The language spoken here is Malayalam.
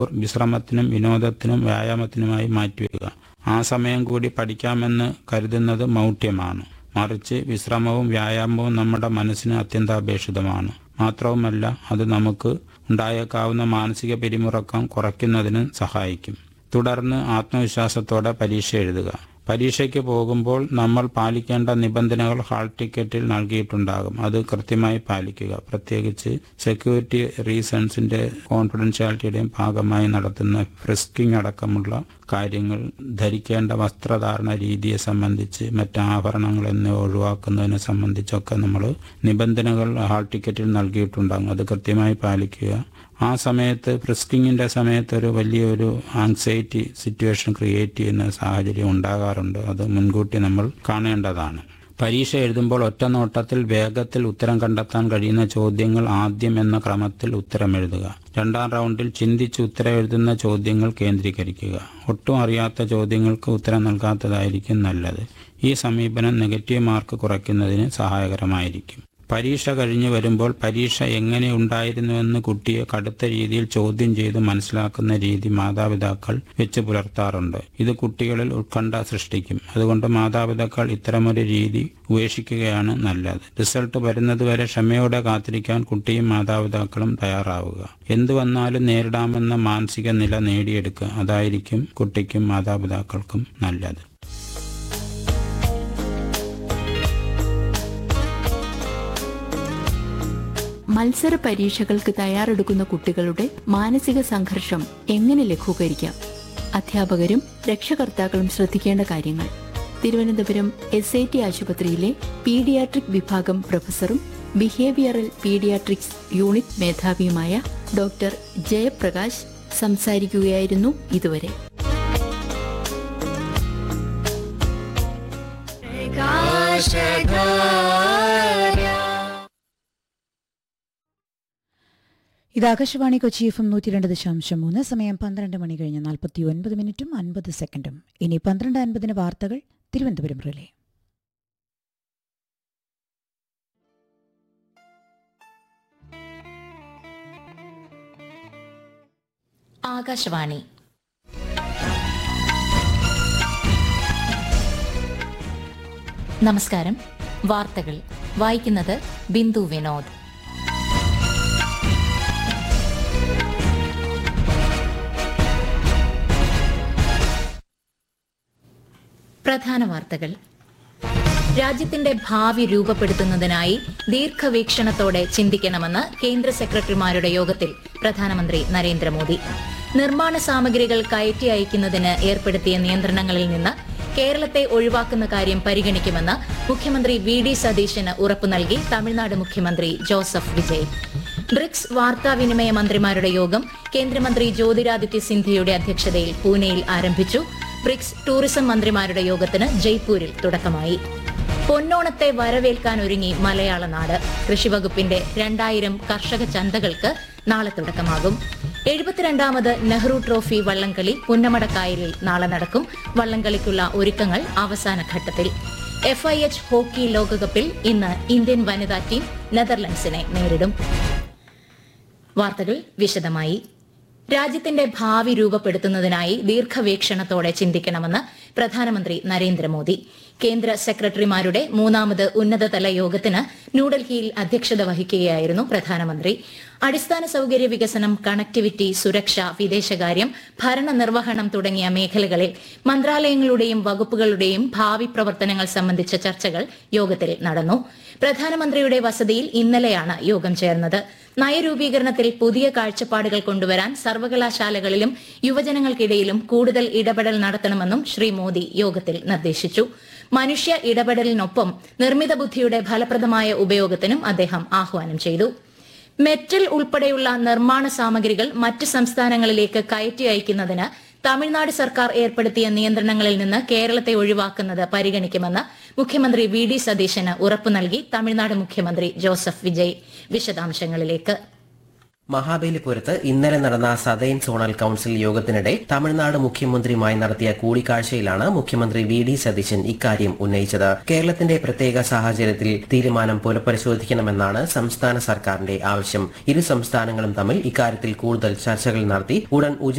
വിശ്രമത്തിനും വിനോദത്തിനും വ്യായാമത്തിനുമായി മാറ്റിവെക്കുക ആ സമയം കൂടി പഠിക്കാമെന്ന് കരുതുന്നത് മൗഢ്യമാണ് മറിച്ച് വിശ്രമവും വ്യായാമവും നമ്മുടെ മനസ്സിന് അത്യന്താപേക്ഷിതമാണ് മാത്രവുമല്ല അത് നമുക്ക് ഉണ്ടായേക്കാവുന്ന മാനസിക പിരിമുറക്കം കുറയ്ക്കുന്നതിന് സഹായിക്കും തുടർന്ന് ആത്മവിശ്വാസത്തോടെ പരീക്ഷ എഴുതുക പരീക്ഷയ്ക്ക് പോകുമ്പോൾ നമ്മൾ പാലിക്കേണ്ട നിബന്ധനകൾ ഹാൾ ടിക്കറ്റിൽ നൽകിയിട്ടുണ്ടാകും അത് കൃത്യമായി പാലിക്കുക പ്രത്യേകിച്ച് സെക്യൂരിറ്റി റീസൺസിന്റെ കോൺഫിഡൻഷ്യാലിറ്റിയുടെയും ഭാഗമായി നടത്തുന്ന ഫ്രിസ്കിംഗ് അടക്കമുള്ള കാര്യങ്ങൾ ധരിക്കേണ്ട വസ്ത്രധാരണ രീതിയെ സംബന്ധിച്ച് മറ്റ് ആഭരണങ്ങൾ എന്നിവ ഒഴിവാക്കുന്നതിനെ സംബന്ധിച്ചൊക്കെ നമ്മൾ നിബന്ധനകൾ ഹാൾ ടിക്കറ്റിൽ നൽകിയിട്ടുണ്ടാകും അത് കൃത്യമായി പാലിക്കുക ആ സമയത്ത് ഫ്രിസ്കിങ്ങിന്റെ സമയത്ത് ഒരു വലിയൊരു ആങ്സൈറ്റി സിറ്റുവേഷൻ ക്രിയേറ്റ് ചെയ്യുന്ന സാഹചര്യം ഉണ്ടാകാറുണ്ട് അത് മുൻകൂട്ടി നമ്മൾ കാണേണ്ടതാണ് പരീക്ഷ എഴുതുമ്പോൾ ഒറ്റ നോട്ടത്തിൽ വേഗത്തിൽ ഉത്തരം കണ്ടെത്താൻ കഴിയുന്ന ചോദ്യങ്ങൾ ആദ്യം എന്ന ക്രമത്തിൽ ഉത്തരം എഴുതുക രണ്ടാം റൗണ്ടിൽ ചിന്തിച്ച് ഉത്തരം എഴുതുന്ന ചോദ്യങ്ങൾ കേന്ദ്രീകരിക്കുക ഒട്ടും അറിയാത്ത ചോദ്യങ്ങൾക്ക് ഉത്തരം നൽകാത്തതായിരിക്കും നല്ലത് ഈ സമീപനം നെഗറ്റീവ് മാർക്ക് കുറയ്ക്കുന്നതിന് സഹായകരമായിരിക്കും പരീക്ഷ കഴിഞ്ഞു വരുമ്പോൾ പരീക്ഷ എങ്ങനെ ഉണ്ടായിരുന്നുവെന്ന് കുട്ടിയെ കടുത്ത രീതിയിൽ ചോദ്യം ചെയ്ത് മനസ്സിലാക്കുന്ന രീതി മാതാപിതാക്കൾ വെച്ച് പുലർത്താറുണ്ട് ഇത് കുട്ടികളിൽ ഉത്കണ്ഠ സൃഷ്ടിക്കും അതുകൊണ്ട് മാതാപിതാക്കൾ ഇത്തരമൊരു രീതി ഉപേക്ഷിക്കുകയാണ് നല്ലത് റിസൾട്ട് വരുന്നതുവരെ ക്ഷമയോടെ കാത്തിരിക്കാൻ കുട്ടിയും മാതാപിതാക്കളും തയ്യാറാവുക എന്തു വന്നാലും നേരിടാമെന്ന മാനസിക നില നേടിയെടുക്കുക അതായിരിക്കും കുട്ടിക്കും മാതാപിതാക്കൾക്കും നല്ലത് മത്സര പരീക്ഷകൾക്ക് തയ്യാറെടുക്കുന്ന കുട്ടികളുടെ മാനസിക സംഘർഷം എങ്ങനെ ലഘൂകരിക്കാം അധ്യാപകരും രക്ഷകർത്താക്കളും ശ്രദ്ധിക്കേണ്ട കാര്യങ്ങൾ തിരുവനന്തപുരം എസ് ഐ ടി ആശുപത്രിയിലെ പീഡിയാട്രിക് വിഭാഗം പ്രൊഫസറും ബിഹേവിയറൽ പീഡിയാട്രിക്സ് യൂണിറ്റ് മേധാവിയുമായ ഡോക്ടർ ജയപ്രകാശ് സംസാരിക്കുകയായിരുന്നു ഇതുവരെ ഇത് ആകാശവാണി കൊച്ചി എഫ് എം നൂറ്റി രണ്ട് ദശാംശം മൂന്ന് സമയം പന്ത്രണ്ട് മണി കഴിഞ്ഞ് നാൽപ്പത്തി ഒൻപത് മിനിറ്റും അൻപത് സെക്കൻഡും ഇനി പന്ത്രണ്ട് അൻപതിന് വാർത്തകൾ തിരുവനന്തപുരം റിലേ ആകാശവാണി നമസ്കാരം വാർത്തകൾ വായിക്കുന്നത് ബിന്ദു വിനോദ് പ്രധാന വാർത്തകൾ രാജ്യത്തിന്റെ ഭാവി രൂപപ്പെടുത്തുന്നതിനായി ദീർഘവീക്ഷണത്തോടെ ചിന്തിക്കണമെന്ന് കേന്ദ്ര സെക്രട്ടറിമാരുടെ യോഗത്തിൽ പ്രധാനമന്ത്രി നരേന്ദ്രമോദി നിർമ്മാണ സാമഗ്രികൾ കയറ്റി അയക്കുന്നതിന് ഏർപ്പെടുത്തിയ നിയന്ത്രണങ്ങളിൽ നിന്ന് കേരളത്തെ ഒഴിവാക്കുന്ന കാര്യം പരിഗണിക്കുമെന്ന് മുഖ്യമന്ത്രി വി ഡി സതീശന് ഉറപ്പു നൽകി തമിഴ്നാട് മുഖ്യമന്ത്രി ജോസഫ് വിജയ് ബ്രിക്സ് വാർത്താവിനിമയ മന്ത്രിമാരുടെ യോഗം കേന്ദ്രമന്ത്രി ജ്യോതിരാദിത്യ സിന്ധ്യയുടെ അധ്യക്ഷതയിൽ പൂനെയിൽ ആരംഭിച്ചു ബ്രിക്സ് ടൂറിസം മന്ത്രിമാരുടെ യോഗത്തിന് ജയ്പൂരിൽ തുടക്കമായി പൊന്നോണത്തെ വരവേൽക്കാൻ ഒരുങ്ങി മലയാള നാട് കൃഷിവകുപ്പിന്റെ രണ്ടായിരം കർഷക ചന്തകൾക്ക് നാളെ തുടക്കമാകും എഴുപത്തിരണ്ടാമത് നെഹ്റു ട്രോഫി വള്ളംകളി പുന്നമടക്കായലിൽ നാളെ നടക്കും വള്ളംകളിക്കുള്ള ഒരുക്കങ്ങൾ അവസാന ഘട്ടത്തിൽ എഫ് ഐ എച്ച് ഹോക്കി ലോകകപ്പിൽ ഇന്ന് ഇന്ത്യൻ വനിതാ ടീം നെതർലൻഡ്സിനെ നേരിടും വാർത്തകൾ വിശദമായി രാജ്യത്തിന്റെ ഭാവി രൂപപ്പെടുത്തുന്നതിനായി ദീർഘവീക്ഷണത്തോടെ ചിന്തിക്കണമെന്ന് പ്രധാനമന്ത്രി നരേന്ദ്രമോദി കേന്ദ്ര സെക്രട്ടറിമാരുടെ മൂന്നാമത് ഉന്നതതല യോഗത്തിന് ന്യൂഡൽഹിയിൽ അധ്യക്ഷത വഹിക്കുകയായിരുന്നു പ്രധാനമന്ത്രി അടിസ്ഥാന സൌകര്യ വികസനം കണക്ടിവിറ്റി സുരക്ഷ വിദേശകാര്യം ഭരണനിർവഹണം തുടങ്ങിയ മേഖലകളിൽ മന്ത്രാലയങ്ങളുടെയും വകുപ്പുകളുടെയും ഭാവി പ്രവർത്തനങ്ങൾ സംബന്ധിച്ച ചർച്ചകൾ യോഗത്തിൽ നടന്നു പ്രധാനമന്ത്രിയുടെ വസതിയിൽ ഇന്നലെയാണ് യോഗം ചേർന്നത് നയരൂപീകരണത്തിൽ പുതിയ കാഴ്ചപ്പാടുകൾ കൊണ്ടുവരാൻ സർവകലാശാലകളിലും യുവജനങ്ങൾക്കിടയിലും കൂടുതൽ ഇടപെടൽ നടത്തണമെന്നും ശ്രീ മോദി യോഗത്തിൽ നിർദ്ദേശിച്ചു മനുഷ്യ ഇടപെടലിനൊപ്പം നിർമ്മിത ബുദ്ധിയുടെ ഫലപ്രദമായ ഉപയോഗത്തിനും അദ്ദേഹം ആഹ്വാനം ചെയ്തു മെറ്റൽ ഉൾപ്പെടെയുള്ള നിർമ്മാണ സാമഗ്രികൾ മറ്റ് സംസ്ഥാനങ്ങളിലേക്ക് കയറ്റി അയക്കുന്നതിന് തമിഴ്നാട് സർക്കാർ ഏർപ്പെടുത്തിയ നിയന്ത്രണങ്ങളിൽ നിന്ന് കേരളത്തെ ഒഴിവാക്കുന്നത് പരിഗണിക്കുമെന്ന് മുഖ്യമന്ത്രി വി ഡി സതീശന് ഉറപ്പു നൽകി തമിഴ്നാട് മുഖ്യമന്ത്രി ജോസഫ് വിജയ് വിശദാംശങ്ങളിലേക്ക് മഹാബലിപുരത്ത് ഇന്നലെ നടന്ന സതേൺ സോണൽ കൌൺസിൽ യോഗത്തിനിടെ തമിഴ്നാട് മുഖ്യമന്ത്രിയുമായി നടത്തിയ കൂടിക്കാഴ്ചയിലാണ് മുഖ്യമന്ത്രി വി ഡി സതീശൻ ഇക്കാര്യം ഉന്നയിച്ചത് കേരളത്തിന്റെ പ്രത്യേക സാഹചര്യത്തിൽ തീരുമാനം പുനഃപരിശോധിക്കണമെന്നാണ് സംസ്ഥാന സർക്കാരിന്റെ ആവശ്യം ഇരു സംസ്ഥാനങ്ങളും തമ്മിൽ ഇക്കാര്യത്തിൽ കൂടുതൽ ചർച്ചകൾ നടത്തി ഉടൻ ഉചിത